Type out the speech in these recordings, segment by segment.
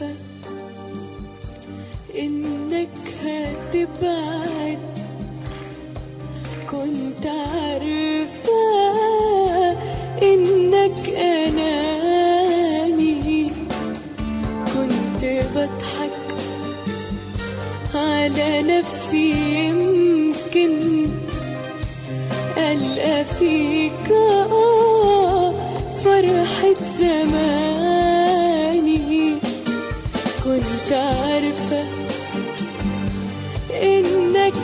عارفة إنك هتبعد كنت عارفة إنك أناني كنت بضحك على نفسي يمكن ألقى فيك آه فرحة زماني كنت عارفة إنك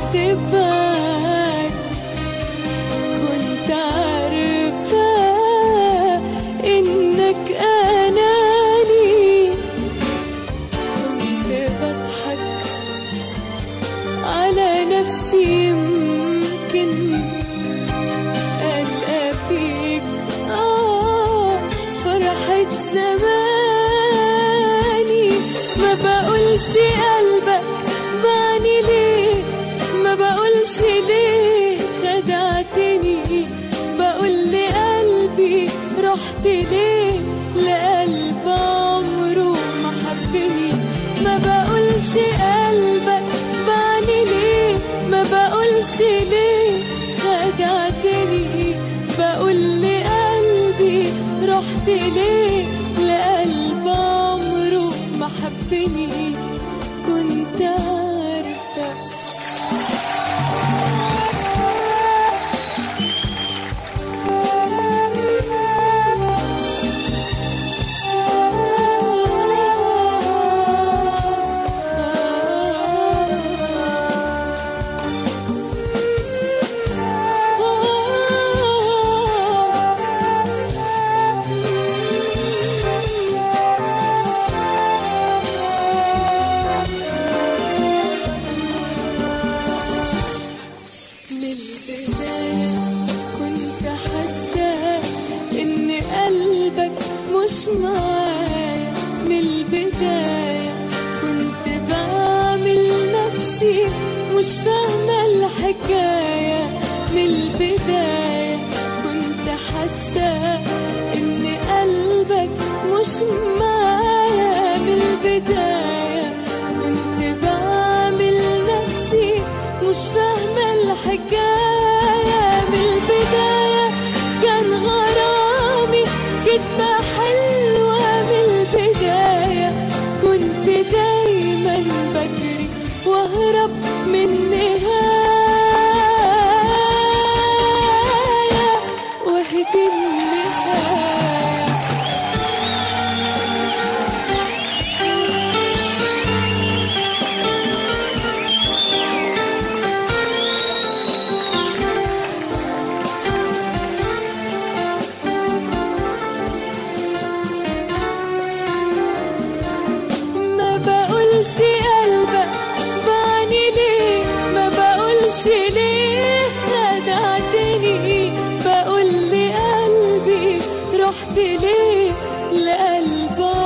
هتبعد كنت عارفة إنك أناني كنت بضحك على نفسي يمكن ألقى فيك آه فرحة زماني ما بقولش قلبك بعني ليه ما بقولش ليه خدعتني بقول لقلبي رحت ليه لقلب عمره ما حبني ما بقولش قلبك بعني ليه ما بقولش ليه خدعتني بقول لقلبي رحت ليه لقلب عمره ما حبني كنت عارفة من البداية كنت حاسة إن قلبك مش معايا من البداية كنت بعمل نفسي مش فاهمة الحكاية من البداية كنت حاسة إن قلبك مش معايا من البداية كنت بعمل نفسي مش فاهمة الحكاية من البداية كان غرامي كدبة حلوة من البداية كنت دايما بجري واهرب من نهاية واهدي النهاية ما بقولش قلبك بعني ليه ما بقولش ليه خدعتني بقول لقلبي رحت ليه لقلب